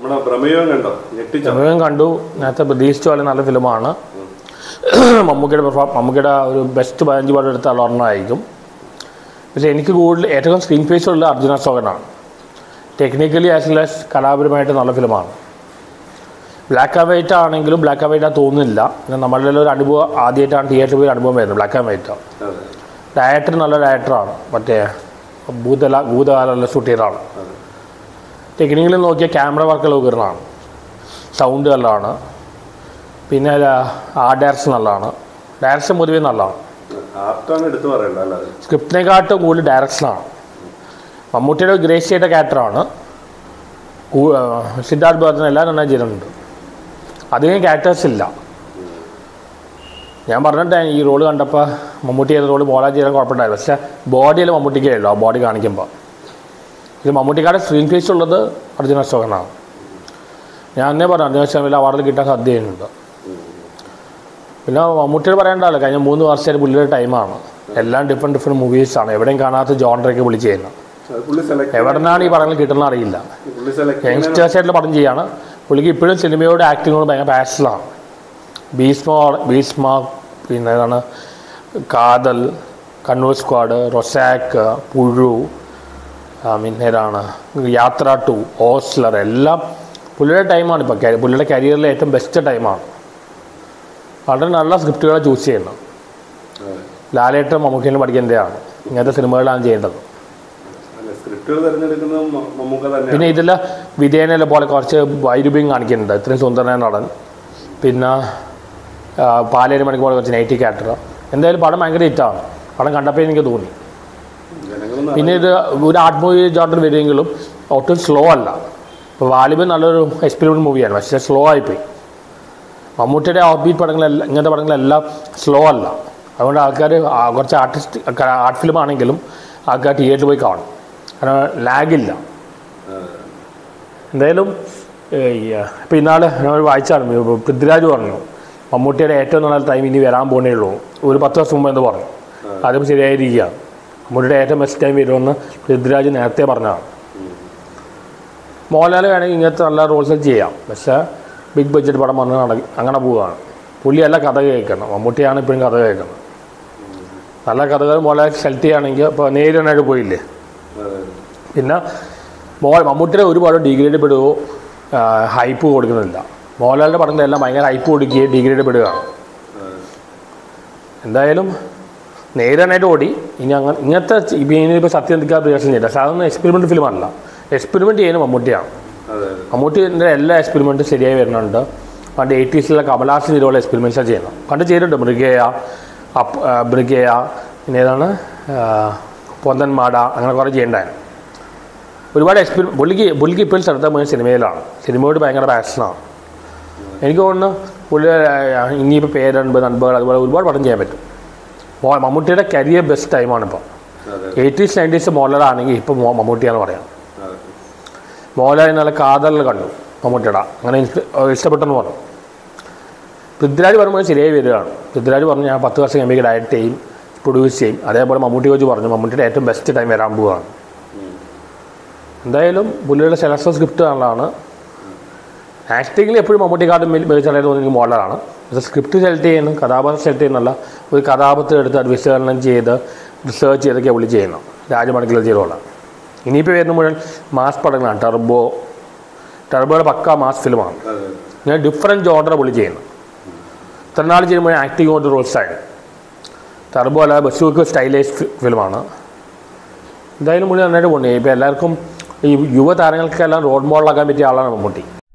നമ്മുടെ പ്രമേയം കണ്ടോ ഞെട്ടിച്ചോ സമയം കണ്ടു നേരത്തെ പ്രതീക്ഷിച്ച പോലെ നല്ല ഫിലിമാണ് മമ്മൂക്കയുടെ പെർഫോം മമ്മൂക്കയുടെ ഒരു ബെസ്റ്റ് പതിനഞ്ച് പാട്ട് എടുത്ത ഒരെണ്ണമായിരിക്കും പക്ഷേ എനിക്ക് കൂടുതൽ ഏറ്റവും സ്ക്രീൻ ഫേസ് ഉള്ള അർജുന അശോകനാണ് ടെക്നിക്കലി ആസ് വെൽ ആസ് കലാപരമായിട്ട് നല്ല ഫിലിമാണ് ബ്ലാക്ക് ആൻഡ് വൈറ്റ് ആണെങ്കിലും ബ്ലാക്ക് ആൻഡ് വൈറ്റ് ആ തോന്നുന്നില്ല പിന്നെ നമ്മളുടെ ഒരു അനുഭവം ആദ്യമായിട്ടാണ് തിയേറ്ററിൽ പോയി അനുഭവം വരുന്നത് ബ്ലാക്ക് ആൻഡ് വൈറ്റ് അതെ ഡയറക്ടർ നല്ല ഡയറക്ടറാണ് മറ്റേ ഭൂതല ഭൂതകാലമുള്ള ഷൂട്ട് ചെയ്തതാണ് അതെ ടെക്നിക്കലി നോക്കിയാൽ ക്യാമറ വർക്കുകൾ ഉയർന്നതാണ് സൗണ്ട് നല്ലതാണ് പിന്നെ ആർട്ട് ഡയറക്ഷൻ നല്ലതാണ് ഡയറക്ഷൻ പൊതുവേ നല്ലതാണ് ആർട്ടാണ് എടുത്തു പറയണ്ട അല്ലാതെ സ്ക്രിപ്റ്റിനെക്കാട്ടും കൂടുതൽ ഡയറക്ഷനാണ് മമ്മൂട്ടിയുടെ ഗ്രേസിയുടെ ക്യാരക്ടറാണ് കൂ- ആ, സിദ്ധാർത്ഥ് ഭരതൻ എല്ലാം നന്നായി ചെയ്തിട്ടുണ്ട് അധികം ക്യാരക്ടേഴ്സ് ഇല്ല ഞാൻ പറഞ്ഞിട്ട് ഈ റോള് കണ്ടപ്പോൾ മമ്മൂട്ടി ചെയ്ത റോള് മോളാ ചെയ്താൽ കുഴപ്പമുണ്ടായിരുന്നു പക്ഷേ ബോഡിയിൽ മമ്മൂട്ടിക്കേ ഉള്ളൂ ആ ബോഡി കാണിക്കുമ്പോൾ ഇത് മമ്മൂട്ടിക്കാരുടെ സ്ക്രീൻ ഫേസ് ഉള്ളത് അർജുന അശോകനാണ് ഞാൻ അന്നേ പറഞ്ഞു അർജുന അശോകൻ വലിയ അവാർഡിൽ കിട്ടാൻ സാധ്യതയുണ്ട് പിന്നെ മമ്മൂട്ടിയോട് പറയേണ്ടല്ലോ കഴിഞ്ഞ മൂന്ന് വർഷമായിട്ട് പുള്ളിയുടെ ടൈമാണ് എല്ലാം ഡിഫറെൻറ്റ് ഡിഫറെൻറ്റ് മൂവീസാണ് എവിടെയും കാണാത്ത ജോണറൊക്കെ വിളിച്ച് ചെയ്യുന്നത് അത് പുള്ളി സെലക്ട് എവിടെന്നാണ് ഈ പറയുന്നത് കിട്ടുന്ന അറിയില്ല പുള്ളി സെലക്ട് യങ്സ്റ്റേഴ്സ് ആയിട്ടുള്ള പടം ചെയ്യാണ് പുള്ളിക്ക് ഇപ്പോഴും സിനിമയോട് ആക്ടിങ്ങിനോട് ഭയങ്കര പാഷനാണ് ഭീസ്മ ഭീസ്മ പിന്നെ ഏതാണ് കാതൽ കണ്ണൂർ സ്ക്വാഡ് റൊസാക്ക് പുഴു ആ, പിന്നെ ഏതാണ് യാത്ര ടു ഓസ്ലർ എല്ലാം പുള്ളിയുടെ ടൈമാണ് ഇപ്പോൾ പുള്ളിയുടെ കരിയറിലെ ഏറ്റവും ബെസ്റ്റ് ടൈമാണ് വളരെ നല്ല സ്ക്രിപ്റ്റുകളെ ചൂസ് ചെയ്യുന്നത് ലാലേട്ടൻ മമ്മൂക്കിനും പഠിക്കേണ്ടതാണ് ഇങ്ങനത്തെ സിനിമകളാണ് ചെയ്യേണ്ടത് അല്ല സ്ക്രിപ്റ്റുകൾ തിരഞ്ഞെടുക്കുന്നത് മ- മമ്മൂക്ക തന്നെയാണ് പിന്നെ ഇതിൽ വിധേയനെ പോലെ കുറച്ച് വൈരുപ്യം കാണിക്കുന്നുണ്ട് ഇത്രയും സുന്ദരനായ നടൻ പിന്നെ ആ, പാലേരി മണിക്ക് പോലെ കുറച്ച് നൈറ്റി ക്യാരക്ടർ എന്തായാലും പടം ഭയങ്കര ഹിറ്റാണ് പടം കണ്ടപ്പോൾ എനിക്ക് തോന്നി ജനങ്ങളൊന്നും പിന്നെ ഇത് ഒരു ആർട്ട് മൂവി ജോട്ടർ വരുമെങ്കിലും ഒട്ടും സ്ലോ അല്ല ഇപ്പോൾ വാലിബ് നല്ലൊരു എക്സ്പെരിമെൻറ്റ് മൂവിയാണ് പക്ഷേ സ്ലോ ആയിപ്പോയി മമ്മൂട്ടിയുടെ ഓഫ് ബീറ്റ് പടങ്ങളെല്ലാം ഇങ്ങനത്തെ പടങ്ങളെല്ലാം സ്ലോ അല്ല അതുകൊണ്ട് ആൾക്കാർ കുറച്ച് ആർട്ടിസ്റ്റ് ആർട്ട് ഫിലിം ആണെങ്കിലും ആൾക്കാർ തിയേറ്ററിൽ പോയി കാണും കാരണം ലാഗില്ല എന്തായാലും ഇപ്പോൾ ഇന്നാൾ ഞാൻ വായിച്ചാണ് പൃഥ്വിരാജ് പറഞ്ഞു മമ്മൂട്ടിയുടെ ഏറ്റവും നല്ല ടൈം ഇനി വരാൻ പോണേ ഉള്ളൂ ഒരു പത്ത് വർഷം മുമ്പ് എന്ന് പറഞ്ഞു അതും ശരിയായിരിക്കുകയാണ് മമ്മൂട്ടിയുടെ ഏറ്റവും ബെസ്റ്റ് ടൈം വരുമെന്ന് പൃഥ്വിരാജ് നേരത്തെ പറഞ്ഞതാണ് മോഹൻലാൽ വേണമെങ്കിൽ ഇങ്ങനത്തെ നല്ല റോൾസ് ചെയ്യാം പക്ഷേ ബിഗ് ബഡ്ജറ്റ് പടം വന്ന് നട അങ്ങനെ പോവുകയാണ് പുള്ളിയല്ല കഥ കേൾക്കണം മമ്മൂട്ടിയാണ് ഇപ്പോഴും കഥ കേൾക്കുന്നത് നല്ല കഥകൾ മോഹൻലാൽ സെലക്ട് ചെയ്യുകയാണെങ്കിൽ ഇപ്പോൾ നേരിടാനായിട്ട് പോയില്ലേ അതെ പിന്നെ മോ മമ്മൂട്ടിയുടെ ഒരു പടം ഡിഗ്രേഡ് പെടുകയോ ഹൈപ്പ് കൊടുക്കുന്നില്ല മോഹൻലാലിൻ്റെ പടങ്ങളെല്ലാം ഭയങ്കര ഹൈപ്പ് കൊടുക്കുകയും ഡിഗ്രേഡ് പെടുകയാണ് എന്തായാലും നേരാനായിട്ട് ഓടി ഇനി അങ്ങനെ ഇങ്ങനത്തെ ഇപ്പോൾ സത്യം എന്തൊക്കെ റിയാക്ഷൻ ചെയ്യില്ല സാധാരണ എക്സ്പെരിമെൻറ്റ് ഫിലിം അല്ല എക്സ്പെരിമെൻറ്റ് ചെയ്യുന്നത് മമ്മൂട്ടിയാണ് അതെ മമ്മൂട്ടിൻ്റെ എല്ലാ എക്സ്പെരിമെൻറ്റും ശരിയായി വരുന്നുണ്ട് പണ്ട് എയ്റ്റീസിലെ കമലാസൻ ഇതുപോലെ എക്സ്പെരിമെൻറ്റ്സാണ് ചെയ്യുന്നത് പണ്ട് ചെയ്തിട്ടുണ്ട് മൃഗേയ അപ്പ് ആ, മൃഗേയ പിന്നെ ഏതാണ് ആ, പൊന്തൻമാട അങ്ങനെ കുറേ ചെയ്യണ്ടായിരുന്നു ഒരുപാട് എക്സ്പെരി പുള്ളിക്ക് പുള്ളിക്ക് ഇപ്പോഴും ശ്രദ്ധ മുഴുവൻ സിനിമയിലാണ് സിനിമയോട് ഭയങ്കര പാഷനാണ് എനിക്ക് തോന്നുന്നു പുള്ളി ആ, ഇനിയിപ്പോൾ പേരൻപ് നൻപുകൾ അതുപോലെ ഒരുപാട് പടം ചെയ്യാൻ പറ്റും മോ- മമ്മൂട്ടിയുടെ കരിയർ ബെസ്റ്റ് ടൈമാണ് ഇപ്പോൾ അതെ എയ്റ്റീസ് നയൻറ്റീസ് മോഡലാണെങ്കിൽ ഇപ്പോൾ മമ്മൂട്ടിയാന്ന് പറയാം അതെ മോഹൻലാൽ നല്ല കാതലിൽ കണ്ടു മമ്മൂട്ടിയുടെ അങ്ങനെ ഇൻസ്പ- ഏഹ് ഇഷ്ടപ്പെട്ടെന്ന് പറഞ്ഞു പൃഥ്വിരാജ് പറയുമ്പോൾ ശരിയായി വരികയാണ് പൃഥ്വിരാജ് പറഞ്ഞു ഞാൻ പത്ത് വർഷം കഴിയുമ്പോൾ ഡയറക്റ്റ് ചെയ്യും പ്രൊഡ്യൂസ് ചെയ്യും അതേപോലെ മമ്മൂട്ടി വെച്ച് പറഞ്ഞു മമ്മൂട്ടിയുടെ ഏറ്റവും ബെസ്റ്റ് ടൈം വരാൻ പോവുകയാണ് എന്തായാലും പുള്ളിയുടെ സെലക്ഷൻ സ്ക്രിപ്റ്റ് നല്ലതാണ് ആക്ടിങ്ങിൽ എപ്പോഴും മമ്മൂട്ടിക്കാട്ടും മികച്ചതായിട്ട് തോന്നുന്നത് എനിക്ക് മോഡലാണ് പക്ഷേ സ്ക്രിപ്റ്റ് സെലക്ട് ചെയ്യുന്നു കഥാപാത്രം സെലക്ട് ചെയ്യുന്നല്ല ഒരു കഥാപാത്രം എടുത്ത് അത് വിശകലനം ചെയ്ത് റിസർച്ച് ചെയ്തൊക്കെ പുള്ളി ചെയ്യുന്നു രാജമണിക്കൽ ചെയ്തോളാം ഇനിയിപ്പോൾ വരുന്ന മുഴുവൻ മാസ് പടങ്ങളാണ് ടർബോ ടർബോയുടെ പക്ക മാസ് ഫിലിമാണ് അതെ ഞാൻ ഡിഫറെൻറ്റ് ജോർഡർ പുള്ളി ചെയ്യുന്നു ഇത്ര നാൾ ചെയ്യുമ്പോൾ ആക്ടിങ് കൊണ്ട് റോൾ സ്റ്റൈൽ ടർബോ അല്ലാതെ ബസ്സുക്ക് സ്റ്റൈലൈസ് ഫിലിമാണ് എന്തായാലും പുള്ളി നന്നായിട്ട് പോകുന്നത് ഇപ്പോൾ എല്ലാവർക്കും ഈ യുവതാരങ്ങൾക്കെല്ലാം റോൾ മോഡലാക്കാൻ പറ്റിയ ആളാണ് മമ്മൂട്ടി